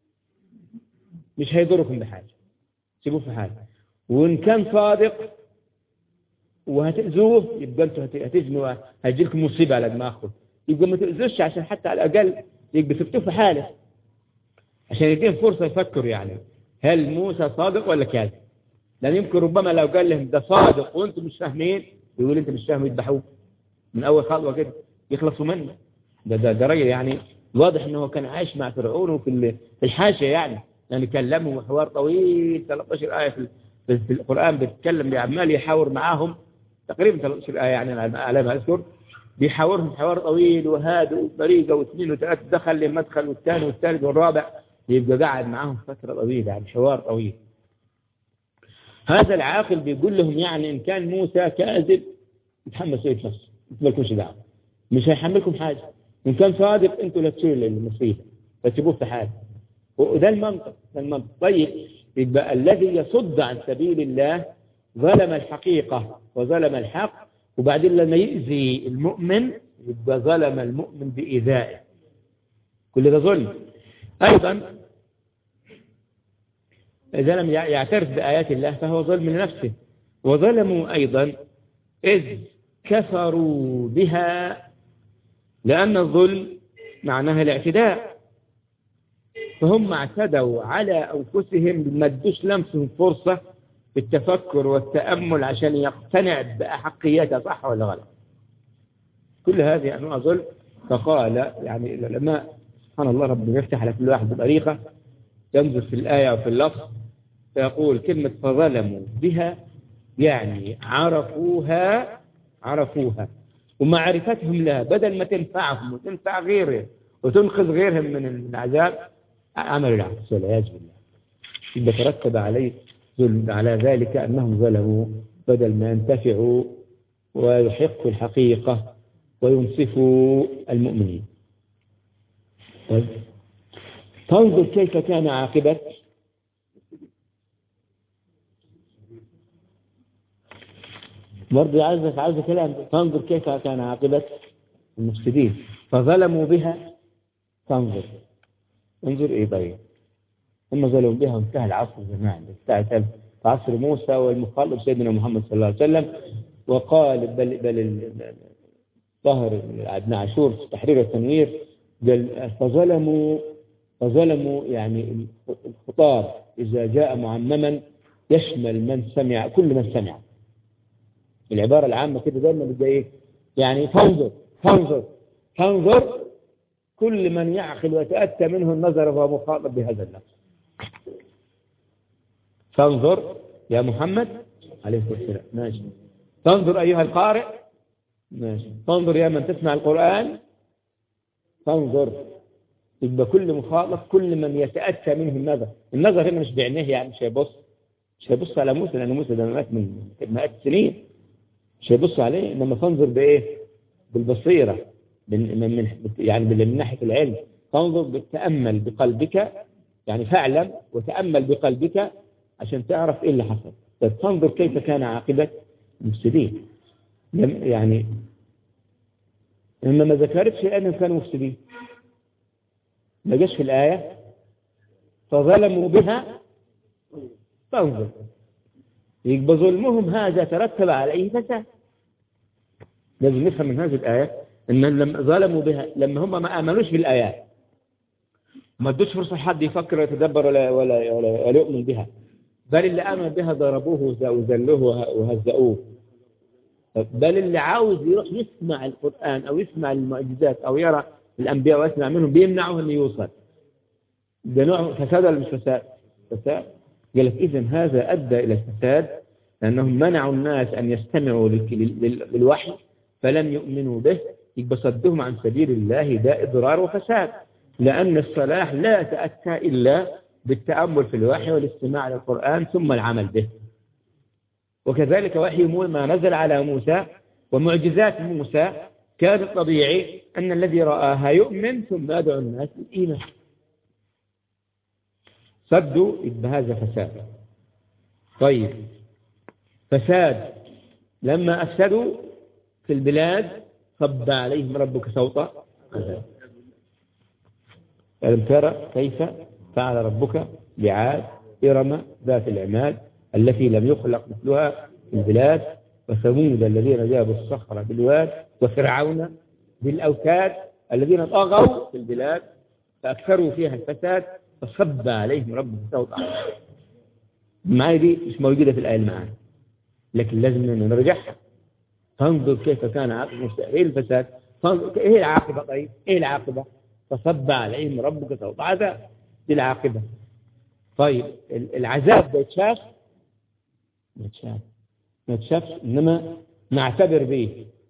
مش هيضركم بحاجة سيبوه في حاله وإن كان صادق وهتأذوه يبقى انتوا هتجنوا هيجي لكم مصيبة على دماغكم يبقى ما تأذوش عشان حتى على الأقل يبقى سبتوه في حاله عشان يديهم فرصة يفكروا يعني هل موسى صادق ولا كاذب لأن يمكن ربما لو قال لهم ده صادق وانتم مش فاهمين يقول انت مش فاهم يذبحوه من أول خطوة كده يخلصوا منه ده ده, ده راجل يعني واضح انه كان عايش مع فرعون وفي في الحاشية يعني يعني كلمهم حوار طويل 13 آية في, في القرآن بيتكلم بعمال يحاور معاهم تقريبا 13 آية يعني على ما أذكر بيحاورهم حوار طويل وهادئ وطريقة واثنين وثلاثة دخل للمدخل والثاني والثالث والرابع يبقى قاعد معاهم فترة طويلة يعني حوار طويل هذا العاقل بيقول لهم يعني إن كان موسى كاذب يتحمل سوية نفسه ما لكمش دعوة مش هيحملكم حاجة إن كان صادق أنتوا لا تشيلوا المصيبة فتسيبوه في حاله وده المنطق ده المنطق طيب يبقى الذي يصد عن سبيل الله ظلم الحقيقة وظلم الحق وبعدين لما يؤذي المؤمن يبقى ظلم المؤمن بإيذائه كل ده ظلم أيضا إذا لم يعترف بآيات الله فهو ظلم لنفسه وظلموا أيضا إذ كفروا بها لأن الظلم معناها الاعتداء فهم اعتدوا على أنفسهم ما ادوش لمسهم فرصة بالتفكر والتأمل عشان يقتنع بأحقيتها صح ولا غلط كل هذه أنواع ظلم فقال يعني العلماء سبحان الله ربنا يفتح على كل واحد بطريقة ينظر في الآية وفي اللفظ فيقول كلمة فظلموا بها يعني عرفوها عرفوها ومعرفتهم لها بدل ما تنفعهم وتنفع غيرهم وتنقذ غيرهم من العذاب عملوا العكس والعياذ بالله يبقى ترتب عليه ظلم على ذلك أنهم ظلموا بدل ما ينتفعوا ويحقوا الحقيقة وينصفوا المؤمنين طيب تنظر كيف كان عاقبة برضه عايزك عايز كلام تنظر كيف كان عاقبة المفسدين فظلموا بها تنظر انظر ايه طيب هم ظلموا بها وانتهى العصر زمان انتهى عصر موسى والمخالف سيدنا محمد صلى الله عليه وسلم وقال بل بل ظهر ابن عاشور في تحرير التنوير قال فظلموا فظلموا يعني الخطاب إذا جاء معمما يشمل من سمع كل من سمع العبارة العامة كده دايما بتبقى ايه يعني فانظر فانظر فانظر كل من يعقل ويتأتى منه النظر فهو مخاطب بهذا اللفظ فانظر يا محمد عليه الصلاة والسلام ماشي فانظر أيها القارئ ماشي فانظر يا من تسمع القرآن فانظر يبقى كل مخاطب كل من يتأتى منه النظر النظر هنا مش بعينيه يعني مش هيبص مش هيبص على موسى لأن موسى ده مات من مئات السنين مش هيبص عليه إنما تنظر بإيه بالبصيرة من من يعني من ناحية العلم تنظر بالتأمل بقلبك يعني فاعلم وتأمل بقلبك عشان تعرف إيه اللي حصل تنظر كيف كان عاقبة المفسدين يعني إنما ما ذكرتش أنهم كانوا مفسدين ما جاش في الآية فظلموا بها فانظر يبقى ظلمهم هذا ترتب عليه فساد لازم نفهم من هذه الآية إن لما ظلموا بها لما هم ما آمنوش بالآيات ما ادوش فرصة حد يفكر ويتدبر ولا, ولا, ولا, ولا يؤمن بها بل اللي آمن بها ضربوه وذلوه وهزأوه بل اللي عاوز يروح يسمع القرآن أو يسمع المعجزات أو يرى الأنبياء ويسمع منهم بيمنعه أنه يوصل ده نوع فساد ولا مش فساد فساد قال لك إذن هذا أدى إلى الفساد لأنهم منعوا الناس أن يستمعوا للوحي فلم يؤمنوا به يبقى صدهم عن سبيل الله ده إضرار وفساد لأن الصلاح لا تأتى إلا بالتأمل في الوحي والاستماع للقرآن ثم العمل به وكذلك وحي ما نزل على موسى ومعجزات موسى كان الطبيعي أن الذي رآها يؤمن ثم يدعو الناس للإيمان صدوا بهذا فساد طيب فساد لما أفسدوا في البلاد صب عليهم ربك سوط عذاب ألم ترى كيف فعل ربك بعاد إرم ذات العماد التي لم يخلق مثلها في البلاد وثمود الذين جابوا الصخرة بالواد وفرعون بالأوتاد الذين طغوا في البلاد فأكثروا فيها الفساد فصب عليهم ربهم سوط عذاب المعاني دي مش موجودة في الآية المعاني لكن لازم نرجعها تنظر كيف كان عاقبة ايه الفساد ايه العاقبة طيب ايه العاقبة فصب عليهم ربك سوط عذاب دي العاقبة طيب العذاب ده يتشاف ما يتشاف ما يتشافش انما نعتبر به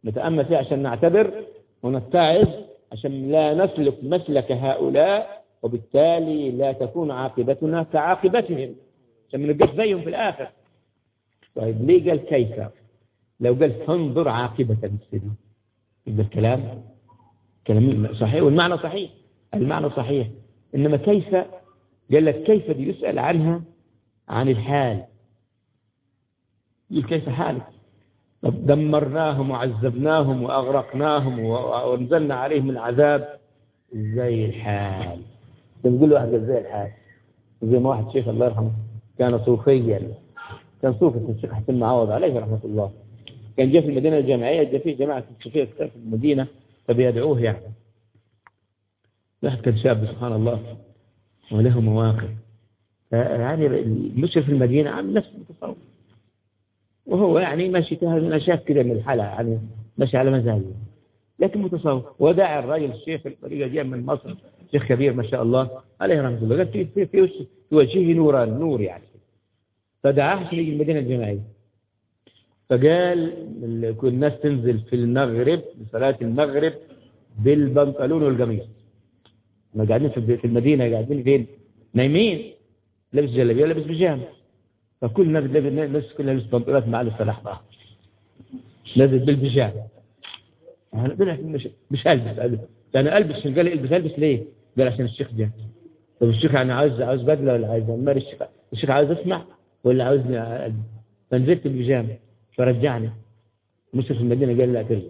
نتأمل فيها عشان نعتبر ونتعظ عشان لا نسلك مسلك هؤلاء وبالتالي لا تكون عاقبتنا كعاقبتهم عشان ما نبقاش زيهم في الآخر طيب ليه قال كيف لو قال فانظر عاقبة المفسدين يبقى الكلام كلام صحيح والمعنى صحيح المعنى صحيح إنما كيف قال لك كيف دي يسأل عنها عن الحال يقول كيف حالك طب دمرناهم وعذبناهم وأغرقناهم وانزلنا عليهم العذاب زي الحال بنقول له واحد زي الحال زي ما واحد شيخ الله يرحمه كان صوفيا كان صوفي الشيخ حسين معوض عليه رحمة الله كان جاء في المدينة الجامعية جاء فيه جماعة الصوفية كثير في المدينة فبيدعوه يعني واحد كان شاب سبحان الله وله مواقف يعني المشرف في المدينة عامل نفس التصور وهو يعني ماشي أنا شاف كده من الحالة يعني ماشي على مزاجه لكن متصور وداعي الراجل الشيخ الطريقة جاء من مصر شيخ كبير ما شاء الله عليه رحمة الله قال في في في, في وجهه نوران نور يعني فدعاه عشان يجي المدينة الجامعية فقال كل الناس تنزل في المغرب لصلاة المغرب بالبنطلون والقميص ما قاعدين في المدينة قاعدين فين نايمين لابس جلابيه لابس بيجامه فكل الناس الناس كلها لابس بنطلونات مع الصلاح بقى نازل بالبيجامه انا طلع مش مش هلبس قال انا البس عشان قال البس البس ليه؟ قال عشان الشيخ جه طب الشيخ يعني عاوز عاوز بدله ولا عاوز مال الشيخ الشيخ عاوز اسمع ولا عاوزني البس فنزلت بالبيجامه فرجعني مشرف المدينه قال لا ترجع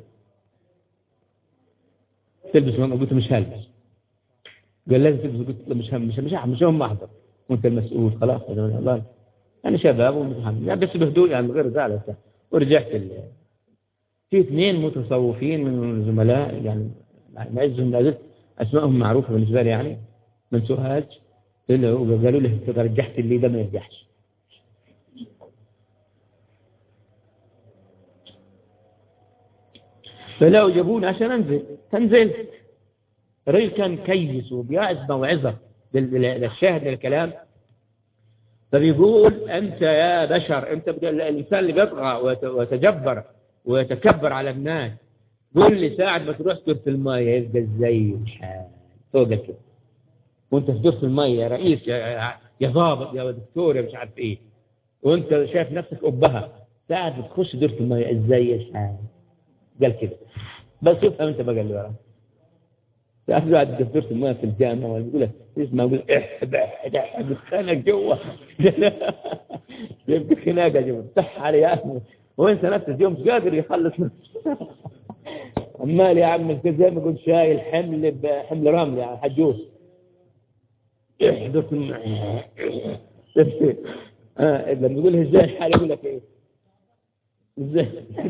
تلبس ما قلت مش هلبس قال لازم تلبس قلت له مش هم مش مش مش هم احضر وانت المسؤول خلاص الله انا شباب ومتحمل يعني بس بهدوء يعني غير زعل ورجعت ال... في اثنين متصوفين من الزملاء يعني معزهم لازلت اسمائهم معروفه بالنسبه لي يعني من سوهاج قالوا لي انت رجحت اللي ده ما يرجحش فلا جابوني عشان انزل فنزلت الرجل كان كيس وبيعز موعظه للشاهد للكلام فبيقول أنت يا بشر أنت الإنسان اللي بيطغى ويتجبر ويتكبر على الناس قول لي ساعة ما تروح تدور في المية يبقى زي الحال فوق كده وانت تدور في المية يا رئيس يا, يا ضابط يا دكتور يا مش عارف ايه وانت شايف نفسك أبها ساعة بتخش تدور في المية ازاي الحال قال كده بس يفهم انت بقى اللي وراه تعرف واحد دكتور في الماء في الجامعة ولا يقول لك اسمع يقول احب احب احب اتخانق جوا يبقى خناقة جوا صح علي يا أخي وانت نفسك يوم مش قادر يخلص عمال يا عم كده زي ما قلت شايل حمل بحمل رمل يعني حجوس احدث اه لما يقول ازاي الحال يقول لك ايه ازاي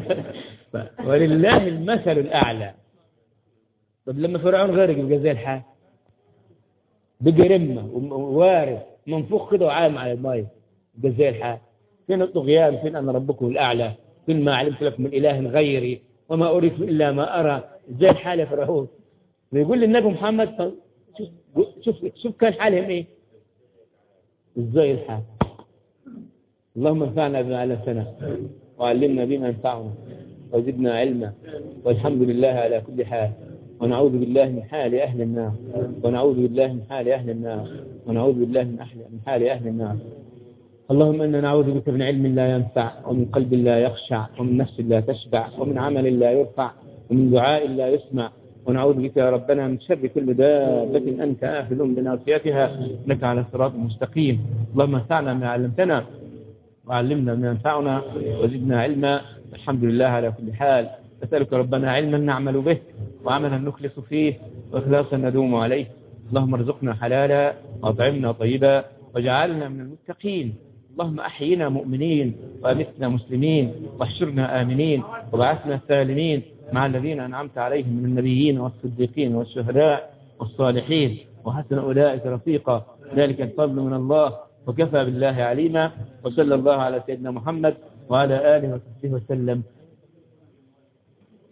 ولله المثل الاعلى طب لما فرعون غرق يبقى زي الحال بقى رمه ووارد منفوخ كده وعايم على الماء يبقى زي الحال فين الطغيان فين انا ربكم الاعلى فين ما علمت لكم من اله غيري وما اريد الا ما ارى زي الحال يا فرعون ويقول للنبي محمد شوف شوف شوف كان حالهم ايه ازاي الحال اللهم انفعنا بما علمتنا وعلمنا بما ينفعنا وزدنا علما والحمد لله على كل حال ونعوذ بالله من حال أهل النار ونعوذ بالله من حال أهل النار ونعوذ بالله من, أهل من حال أهل النار اللهم إنا نعوذ بك من علم لا ينفع ومن قلب لا يخشع ومن نفس لا تشبع ومن عمل لا يرفع ومن دعاء لا يسمع ونعوذ بك يا ربنا من شر كل دابة أنت آخذ بناصيتها إنك على صراط مستقيم اللهم انفعنا ما علمتنا وعلمنا ما ينفعنا وزدنا علما الحمد لله على كل حال نسألك ربنا علما نعمل به وعملا نخلص فيه وإخلاصا ندوم عليه اللهم ارزقنا حلالا وأطعمنا طيبا وجعلنا من المتقين اللهم أحينا مؤمنين وأمتنا مسلمين واحشرنا آمنين وبعثنا سالمين مع الذين أنعمت عليهم من النبيين والصديقين والشهداء والصالحين وحسن أولئك رفيقا ذلك الفضل من الله وكفى بالله عليما وصلى الله على سيدنا محمد وعلى آله وصحبه وسلم